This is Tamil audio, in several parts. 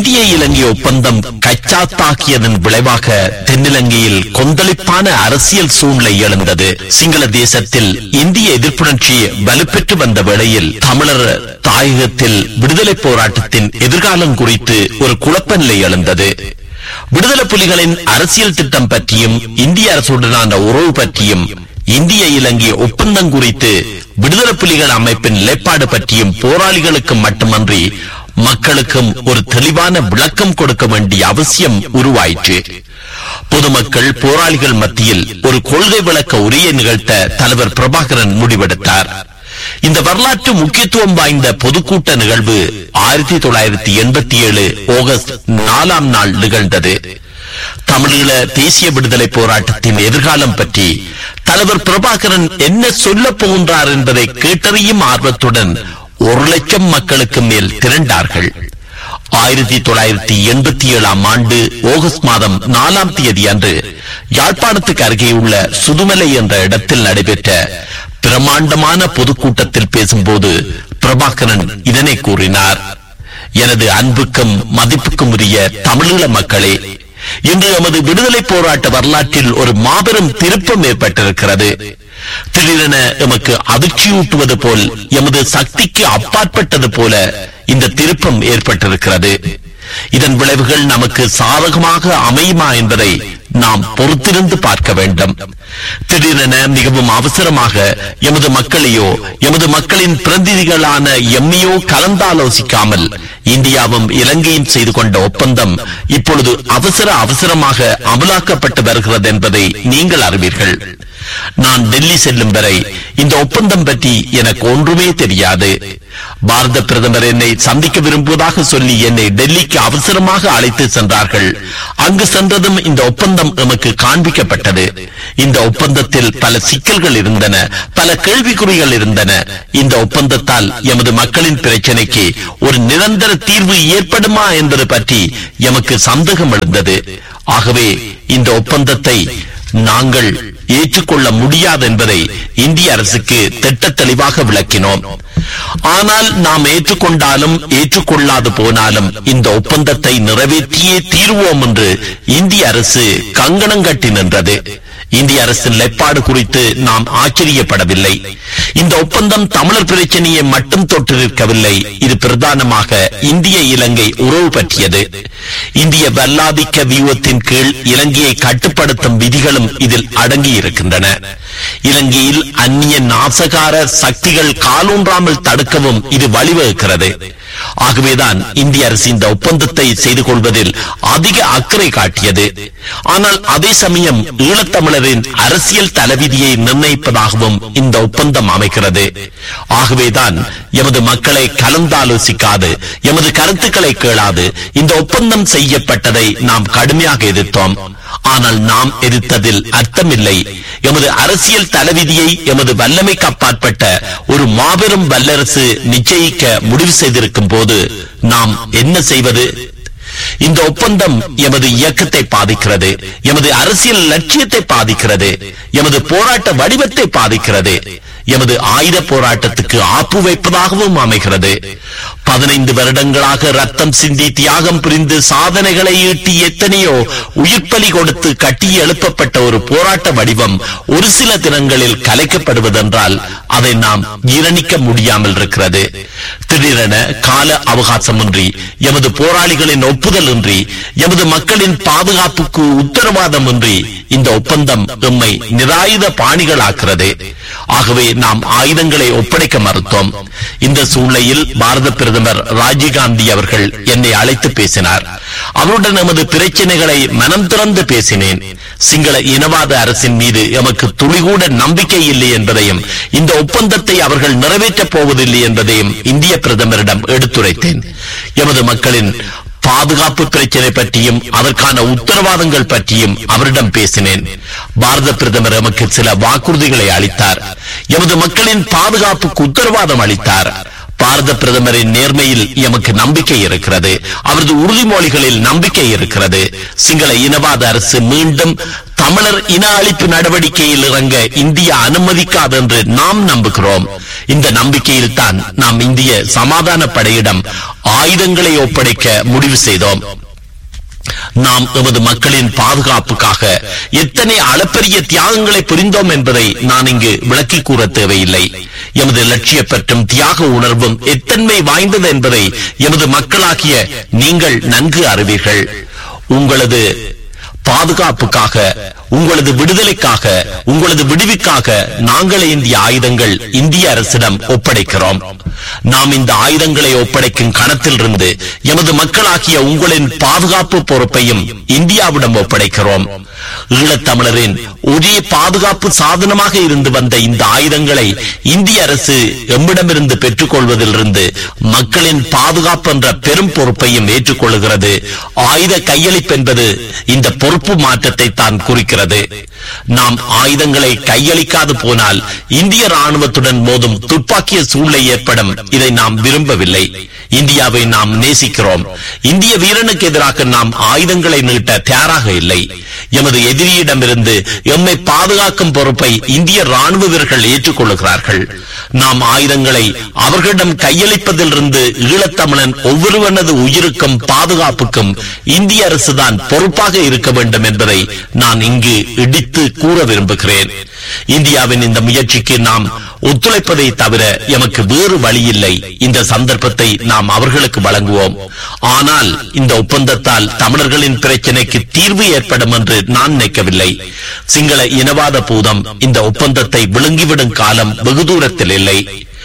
இந்திய இலங்கை ஒப்பந்தம் கச்சாத்தாக்கியதன் விளைவாக தென்னிலங்கையில் கொந்தளிப்பான அரசியல் சூழ்நிலை எழுந்தது சிங்கள தேசத்தில் இந்திய எதிர்ப்புணர்ச்சி வலுப்பெற்று வந்த வேளையில் தமிழர் தாயகத்தில் விடுதலை போராட்டத்தின் எதிர்காலம் குறித்து ஒரு குழப்ப நிலை எழுந்தது விடுதலை புலிகளின் அரசியல் திட்டம் பற்றியும் இந்திய அரசுடனான உறவு பற்றியும் இந்திய இலங்கை ஒப்பந்தம் குறித்து விடுதலை புலிகள் அமைப்பின் நிலைப்பாடு பற்றியும் போராளிகளுக்கு மட்டுமன்றி மக்களுக்கும் ஒரு தெளிவான விளக்கம் கொடுக்க வேண்டிய அவசியம் உருவாயிற்று பொதுமக்கள் போராளிகள் மத்தியில் ஒரு கொள்கை விளக்க உரையை நிகழ்த்த தலைவர் பிரபாகரன் முடிவெடுத்தார் இந்த வரலாற்று முக்கியத்துவம் வாய்ந்த பொதுக்கூட்ட நிகழ்வு ஆயிரத்தி தொள்ளாயிரத்தி எண்பத்தி ஏழு ஆகஸ்ட் நாலாம் நாள் நிகழ்ந்தது தமிழீழ தேசிய விடுதலை போராட்டத்தின் எதிர்காலம் பற்றி தலைவர் பிரபாகரன் என்ன சொல்லப் போகின்றார் என்பதை கேட்டறியும் ஆர்வத்துடன் ஒரு லட்சம் மக்களுக்கு மேல் திரண்டார்கள் ஆயிரத்தி தொள்ளாயிரத்தி எண்பத்தி ஏழாம் ஆண்டு ஆகஸ்ட் மாதம் நாலாம் தேதி அன்று யாழ்ப்பாணத்துக்கு அருகே உள்ள சுதுமலை என்ற இடத்தில் நடைபெற்ற பிரமாண்டமான பொதுக்கூட்டத்தில் பேசும்போது பிரபாகரன் இதனை கூறினார் எனது அன்புக்கும் மதிப்புக்கும் உரிய தமிழீழ மக்களே இன்று எமது விடுதலை போராட்ட வரலாற்றில் ஒரு மாபெரும் திருப்பம் ஏற்பட்டிருக்கிறது திடீரென எமக்கு அதிர்ச்சியூட்டுவது போல் எமது சக்திக்கு அப்பாற்பட்டது போல இந்த திருப்பம் ஏற்பட்டிருக்கிறது இதன் விளைவுகள் நமக்கு சாதகமாக அமையுமா என்பதை நாம் பொறுத்திருந்து பார்க்க வேண்டும் திடீரென மிகவும் அவசரமாக எமது மக்களையோ எமது மக்களின் பிரதிநிதிகளான எம்மையோ கலந்தாலோசிக்காமல் இந்தியாவும் இலங்கையும் செய்து கொண்ட ஒப்பந்தம் இப்பொழுது அவசர அவசரமாக அமலாக்கப்பட்டு வருகிறது என்பதை நீங்கள் அறிவீர்கள் நான் டெல்லி செல்லும் வரை இந்த ஒப்பந்தம் பற்றி எனக்கு ஒன்றுமே தெரியாது பாரத பிரதமர் என்னை சந்திக்க விரும்புவதாக சொல்லி என்னை டெல்லிக்கு அவசரமாக அழைத்து சென்றார்கள் அங்கு சென்றதும் இந்த ஒப்பந்தம் எமக்கு காண்பிக்கப்பட்டது இந்த ஒப்பந்தத்தில் பல சிக்கல்கள் இருந்தன பல கேள்விக்குறிகள் இருந்தன இந்த ஒப்பந்தத்தால் எமது மக்களின் பிரச்சனைக்கு ஒரு நிரந்தர தீர்வு ஏற்படுமா என்பது பற்றி எமக்கு சந்தேகம் எழுந்தது ஆகவே இந்த ஒப்பந்தத்தை நாங்கள் ஏற்றுக்கொள்ள முடியாது என்பதை இந்திய அரசுக்கு திட்ட தெளிவாக விளக்கினோம் ஆனால் நாம் ஏற்றுக்கொண்டாலும் ஏற்றுக்கொள்ளாது போனாலும் இந்த ஒப்பந்தத்தை நிறைவேற்றியே தீர்வோம் என்று இந்திய அரசு கங்கணம் கட்டி நின்றது இந்திய அரசின் நிலைப்பாடு குறித்து நாம் ஆச்சரியப்படவில்லை இந்த ஒப்பந்தம் தமிழர் பிரச்சனையை மட்டும் தொட்டு நிற்கவில்லை இது பிரதானமாக இந்திய இலங்கை உறவு பற்றியது இந்திய வல்லாதிக்க வியூகத்தின் கீழ் இலங்கையை கட்டுப்படுத்தும் விதிகளும் இதில் அடங்கி இருக்கின்றன இலங்கையில் அந்நிய நாசகார சக்திகள் காலூன்றாமல் தடுக்கவும் இது வழிவகுக்கிறது ஆகவேதான் இந்திய அரசு இந்த ஒப்பந்தத்தை செய்து கொள்வதில் அதிக அக்கறை காட்டியது ஆனால் அதே சமயம் ஈழத்தமிழரின் அரசியல் தலைவிதியை நிர்ணயிப்பதாகவும் இந்த ஒப்பந்தம் அமைக்கிறது ஆகவேதான் எமது மக்களை கலந்தாலோசிக்காது எமது கருத்துக்களை கேளாது இந்த ஒப்பந்தம் செய்யப்பட்டதை நாம் கடுமையாக எதிர்த்தோம் ஆனால் நாம் எதிர்த்ததில் அர்த்தமில்லை எமது அரசியல் தலைவிதியை எமது வல்லமைக்கு அப்பாற்பட்ட ஒரு மாபெரும் வல்லரசு நிச்சயிக்க முடிவு செய்திருக்கும் போது நாம் என்ன செய்வது இந்த ஒப்பந்தம் எமது இயக்கத்தை பாதிக்கிறது எமது அரசியல் லட்சியத்தை பாதிக்கிறது எமது போராட்ட வடிவத்தை பாதிக்கிறது எமது ஆயுத போராட்டத்துக்கு ஆப்பு வைப்பதாகவும் அமைகிறது பதினைந்து வருடங்களாக ரத்தம் சிந்தி தியாகம் புரிந்து சாதனைகளை ஈட்டி எத்தனையோ உயிர்ப்பலி கொடுத்து கட்டி எழுப்பப்பட்ட ஒரு போராட்ட வடிவம் ஒரு சில தினங்களில் கலைக்கப்படுவதென்றால் அதை நாம் ஜீரணிக்க முடியாமல் இருக்கிறது திடீரென கால அவகாசமின்றி எமது போராளிகளின் ஒப்புதல் இன்றி எமது மக்களின் பாதுகாப்புக்கு உத்தரவாதம் இன்றி இந்த ஒப்பந்தம் எம்மை நிராயுத பாணிகளாக்கிறது ஆகவே நாம் ஆயுதங்களை ஒப்படைக்க மறுத்தோம் இந்த சூழ்நிலையில் பாரத பிரதமர் ராஜீவ்காந்தி அவர்கள் என்னை அழைத்து பேசினார் அவருடன் நமது பிரச்சனைகளை மனம் திறந்து பேசினேன் சிங்கள இனவாத அரசின் மீது எமக்கு துளிகூட நம்பிக்கை இல்லை என்பதையும் இந்த ஒப்பந்தத்தை அவர்கள் நிறைவேற்றப் போவதில்லை என்பதையும் இந்திய பிரதமரிடம் எடுத்துரைத்தேன் எமது மக்களின் பாதுகாப்பு பிரச்சனை பற்றியும் அதற்கான உத்தரவாதங்கள் பற்றியும் அவரிடம் பேசினேன் பாரத பிரதமர் எமக்கு சில வாக்குறுதிகளை அளித்தார் எமது மக்களின் பாதுகாப்புக்கு உத்தரவாதம் அளித்தார் பாரத பிரதமரின் நேர்மையில் எமக்கு நம்பிக்கை இருக்கிறது அவரது உறுதிமொழிகளில் நம்பிக்கை இருக்கிறது சிங்கள இனவாத அரசு மீண்டும் தமிழர் இன அழிப்பு நடவடிக்கையில் இறங்க இந்தியா அனுமதிக்காது என்று நாம் நம்புகிறோம் இந்த நம்பிக்கையில் தான் நாம் இந்திய சமாதான படையிடம் ஆயுதங்களை ஒப்படைக்க முடிவு செய்தோம் நாம் எமது மக்களின் பாதுகாப்புக்காக எத்தனை அளப்பரிய தியாகங்களை புரிந்தோம் என்பதை நான் இங்கு விளக்கி கூற தேவையில்லை எமது லட்சிய பற்றும் தியாக உணர்வும் எத்தன்மை வாய்ந்தது என்பதை எமது மக்களாகிய நீங்கள் நன்கு அறிவீர்கள் உங்களது பாதுகாப்புக்காக உங்களது விடுதலைக்காக உங்களது விடுவிக்காக நாங்கள் ஏந்திய ஆயுதங்கள் இந்திய அரசிடம் ஒப்படைக்கிறோம் நாம் இந்த ஆயுதங்களை ஒப்படைக்கும் கணத்திலிருந்து எமது மக்களாகிய உங்களின் பாதுகாப்பு பொறுப்பையும் இந்தியாவிடம் ஒப்படைக்கிறோம் ஈழத்தமிழரின் ஒரே பாதுகாப்பு சாதனமாக இருந்து வந்த இந்த ஆயுதங்களை இந்திய அரசு எம்மிடமிருந்து பெற்றுக் கொள்வதிலிருந்து மக்களின் பாதுகாப்பு என்ற பெரும் பொறுப்பையும் ஏற்றுக்கொள்கிறது ஆயுத கையளிப்பு என்பது இந்த பொறுப்பு மாற்றத்தை தான் குறிக்கிறது நாம் ஆயுதங்களை கையளிக்காது போனால் இந்திய ராணுவத்துடன் மோதும் துப்பாக்கிய சூழ்நிலை ஏற்படும் இதை நாம் விரும்பவில்லை இந்தியாவை நாம் நேசிக்கிறோம் இந்திய வீரனுக்கு எதிராக நாம் ஆயுதங்களை நீட்ட தயாராக இல்லை எமது எதிரியிடமிருந்து எம்மை பாதுகாக்கும் பொறுப்பை இந்திய ராணுவ வீரர்கள் ஏற்றுக்கொள்கிறார்கள் நாம் ஆயுதங்களை அவர்களிடம் கையளிப்பதிலிருந்து ஈழத்தமிழன் ஒவ்வொருவனது உயிருக்கும் பாதுகாப்புக்கும் இந்திய அரசுதான் பொறுப்பாக இருக்க வேண்டும் என்பதை நான் இங்கு இடித்து கூற விரும்புகிறேன் இந்தியாவின் இந்த முயற்சிக்கு நாம் ஒத்துழைப்பதை தவிர எமக்கு வேறு வழி இல்லை இந்த சந்தர்ப்பத்தை நாம் அவர்களுக்கு வழங்குவோம் ஆனால் இந்த ஒப்பந்தத்தால் தமிழர்களின் பிரச்சனைக்கு தீர்வு ஏற்படும் என்று நான் நினைக்கவில்லை சிங்கள இனவாத பூதம் இந்த ஒப்பந்தத்தை விழுங்கிவிடும் காலம் வெகு தூரத்தில் இல்லை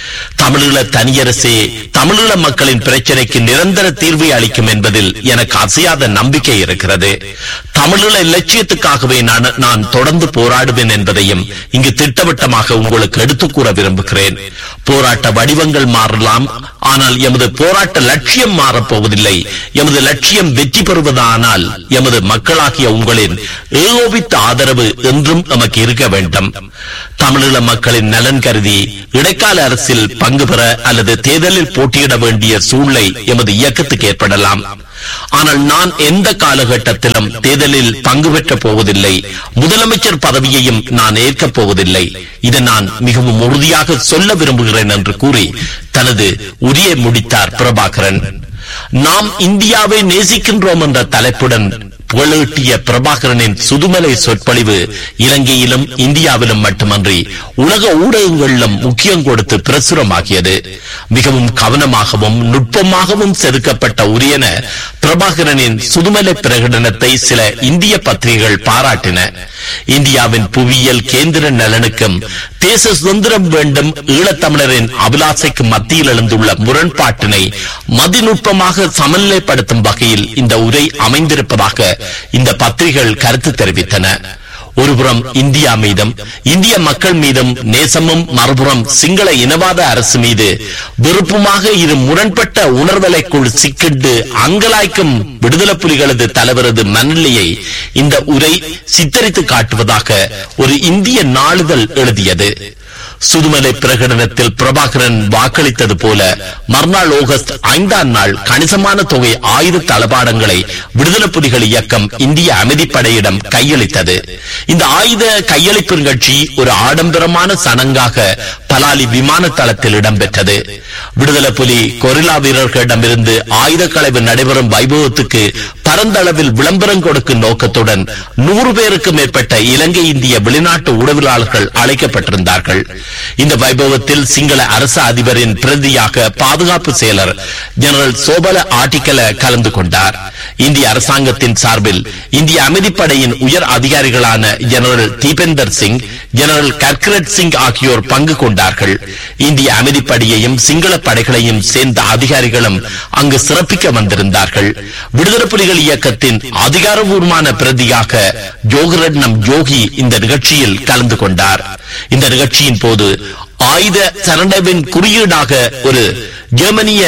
தமிழீழ தனியரசே தமிழீழ மக்களின் பிரச்சனைக்கு நிரந்தர தீர்வை அளிக்கும் என்பதில் எனக்கு அசையாத நம்பிக்கை இருக்கிறது தமிழீழ இலட்சியத்துக்காகவே நான் நான் தொடர்ந்து போராடுவேன் என்பதையும் இங்கு திட்டவட்டமாக உங்களுக்கு எடுத்துக் கூற விரும்புகிறேன் போராட்ட வடிவங்கள் மாறலாம் ஆனால் எமது போராட்ட லட்சியம் மாறப்போவதில்லை எமது லட்சியம் வெற்றி பெறுவதானால் எமது மக்களாகிய உங்களின் ஏகோபித்த ஆதரவு என்றும் நமக்கு இருக்க வேண்டும் தமிழீழ மக்களின் நலன் கருதி இடைக்கால அரசில் பங்கு பெற அல்லது தேர்தலில் போட்டியிட வேண்டிய சூழ்நிலை எமது இயக்கத்துக்கு ஏற்படலாம் ஆனால் நான் எந்த காலகட்டத்திலும் தேர்தலில் பங்கு பெற்றப் போவதில்லை முதலமைச்சர் பதவியையும் நான் ஏற்கப் போவதில்லை இதை நான் மிகவும் உறுதியாக சொல்ல விரும்புகிறேன் என்று கூறி தனது உரையை முடித்தார் பிரபாகரன் நாம் இந்தியாவை நேசிக்கின்றோம் என்ற தலைப்புடன் புகழீட்டிய பிரபாகரனின் சுதுமலை சொற்பொழிவு இலங்கையிலும் இந்தியாவிலும் மட்டுமன்றி உலக ஊடகங்களிலும் முக்கியம் கொடுத்து பிரசுரமாகியது மிகவும் கவனமாகவும் நுட்பமாகவும் செதுக்கப்பட்ட உரியன பிரபாகரனின் சுதுமலை பிரகடனத்தை சில இந்திய பத்திரிகைகள் பாராட்டின இந்தியாவின் புவியியல் கேந்திர நலனுக்கும் தேச சுதந்திரம் வேண்டும் ஈழத்தமிழரின் அபிலாசைக்கு மத்தியில் எழுந்துள்ள முரண்பாட்டினை மதிநுட்பமாக சமநிலைப்படுத்தும் வகையில் இந்த உரை அமைந்திருப்பதாக இந்த பத்திரிகைகள் கருத்து தெரிவித்தன ஒருபுறம் இந்தியா மீதும் இந்திய மக்கள் மீதும் நேசமும் மறுபுறம் சிங்கள இனவாத அரசு மீது விருப்பமாக இரு முரண்பட்ட உணர்வலைக்குள் சிக்கிட்டு அங்கலாய்க்கும் விடுதலை புலிகளது தலைவரது மனநிலையை இந்த உரை சித்தரித்து காட்டுவதாக ஒரு இந்திய நாளிதழ் எழுதியது சுதுமலை பிரகடனத்தில் பிரபாகரன் வாக்களித்தது போல மறுநாள் ஆகஸ்ட் ஐந்தாம் நாள் கணிசமான தொகை ஆயுத தளபாடங்களை விடுதலை புலிகள் இயக்கம் இந்திய அமைதிப்படையிடம் கையளித்தது இந்த ஆயுத கையளிப்பு நிகழ்ச்சி ஒரு ஆடம்பரமான சடங்காக பலாலி விமான தளத்தில் இடம்பெற்றது விடுதலை புலி கொரில்லா வீரர்களிடமிருந்து ஆயுத களைவு நடைபெறும் வைபவத்துக்கு பரந்தளவில் விளம்பரம் கொடுக்கும் நோக்கத்துடன் நூறு பேருக்கு மேற்பட்ட இலங்கை இந்திய வெளிநாட்டு உறவிலாளர்கள் அழைக்கப்பட்டிருந்தார்கள் இந்த வைபவத்தில் சிங்கள அரசு அதிபரின் பிரதியாக பாதுகாப்பு செயலர் ஜெனரல் சோபல ஆட்டிக்கல கலந்து கொண்டார் இந்திய அரசாங்கத்தின் சார்பில் இந்திய அமைதிப்படையின் உயர் அதிகாரிகளான ஜெனரல் தீபேந்தர் சிங் ஜெனரல் கர்கரட் சிங் ஆகியோர் பங்கு கொண்டார்கள் இந்திய அமைதிப்படையையும் சிங்கள படைகளையும் சேர்ந்த அதிகாரிகளும் அங்கு சிறப்பிக்க வந்திருந்தார்கள் விடுதலை புலிகள் இயக்கத்தின் அதிகாரபூர்வமான பிரதியாக ஜோகரட்னம் ஜோகி இந்த நிகழ்ச்சியில் கலந்து கொண்டார் இந்த நிகழ்ச்சியின் போது ஆயுத சரண்டவின் குறியீடாக ஒரு ஜெர்மனிய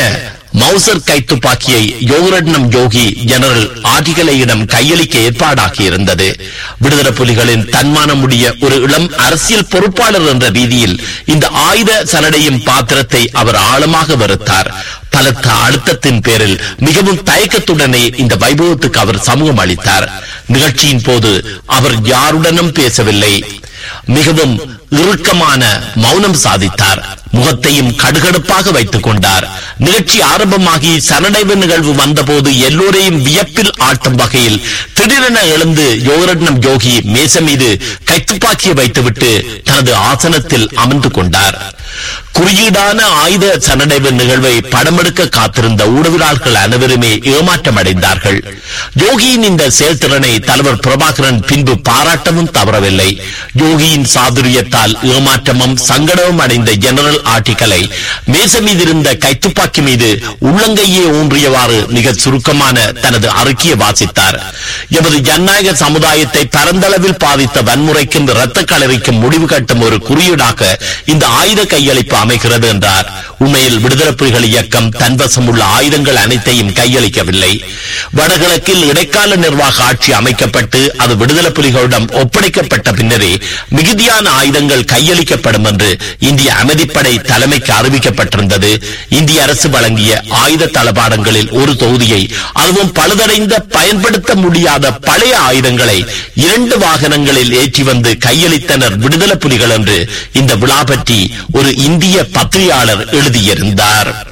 மௌசர் கைத்துப்பாக்கியை யோகரட்னம் யோகி ஜெனரல் ஆதிகலையிடம் கையளிக்க ஏற்பாடாகி இருந்தது விடுதலை புலிகளின் தன்மானமுடைய ஒரு இளம் அரசியல் பொறுப்பாளர் என்ற ரீதியில் இந்த ஆயுத சரடையும் பாத்திரத்தை அவர் ஆழமாக வெறுத்தார் பலத்த அழுத்தத்தின் பேரில் மிகவும் தயக்கத்துடனே இந்த வைபவத்துக்கு அவர் சமூகம் அளித்தார் நிகழ்ச்சியின் போது அவர் யாருடனும் பேசவில்லை மிகவும் இறுக்கமான மௌனம் சாதித்தார் முகத்தையும் கடுகடுப்பாக வைத்துக் கொண்டார் நிகழ்ச்சி ஆரம்பமாகி சரணடைவு நிகழ்வு வந்தபோது எல்லோரையும் வியப்பில் ஆட்டும் வகையில் திடீரென எழுந்து யோகரட்னம் யோகி மேச மீது கைத்துப்பாக்கியை வைத்துவிட்டு தனது ஆசனத்தில் அமர்ந்து கொண்டார் குறியீடான ஆயுத சரணடைவு நிகழ்வை படமெடுக்க காத்திருந்த ஊடகவியலாளர்கள் அனைவருமே ஏமாற்றம் அடைந்தார்கள் யோகியின் இந்த செயல்திறனை தலைவர் பிரபாகரன் பின்பு பாராட்டவும் தவறவில்லை யோகியின் சாதுரியத்தால் ஏமாற்றமும் சங்கடமும் அடைந்த ஜெனரல் ஆர்டிகலை மேச மீதிருந்த கைத்துப்பாக்கி மீது உள்ளங்கையே ஊன்றியவாறு மிக சுருக்கமான தனது அறிக்கையை வாசித்தார் எமது ஜனநாயக சமுதாயத்தை பரந்தளவில் பாதித்த வன்முறைக்கும் இரத்த களரிக்கும் முடிவு கட்டும் ஒரு குறியீடாக இந்த ஆயுத கையளிப்பு அமைகிறது என்றார் உண்மையில் விடுதலை புலிகள் இயக்கம் தன்வசம் உள்ள ஆயுதங்கள் அனைத்தையும் கையளிக்கவில்லை வடகிழக்கில் இடைக்கால நிர்வாக ஆட்சி அமைக்கப்பட்டு அது விடுதலை புலிகளிடம் ஒப்படைக்கப்பட்ட பின்னரே மிகுதியான ஆயுதங்கள் கையளிக்கப்படும் என்று இந்திய அமைதிப்படை தலைமைக்கு அறிவிக்கப்பட்டிருந்தது இந்திய அரசு வழங்கிய ஆயுத தளபாடங்களில் ஒரு தொகுதியை அதுவும் பழுதடைந்த பயன்படுத்த முடியாத பழைய ஆயுதங்களை இரண்டு வாகனங்களில் ஏற்றி வந்து கையளித்தனர் விடுதலை புலிகள் என்று இந்த விழா பற்றி ஒரு இந்திய பத்திரிகையாளர் எழுதியிருந்தார்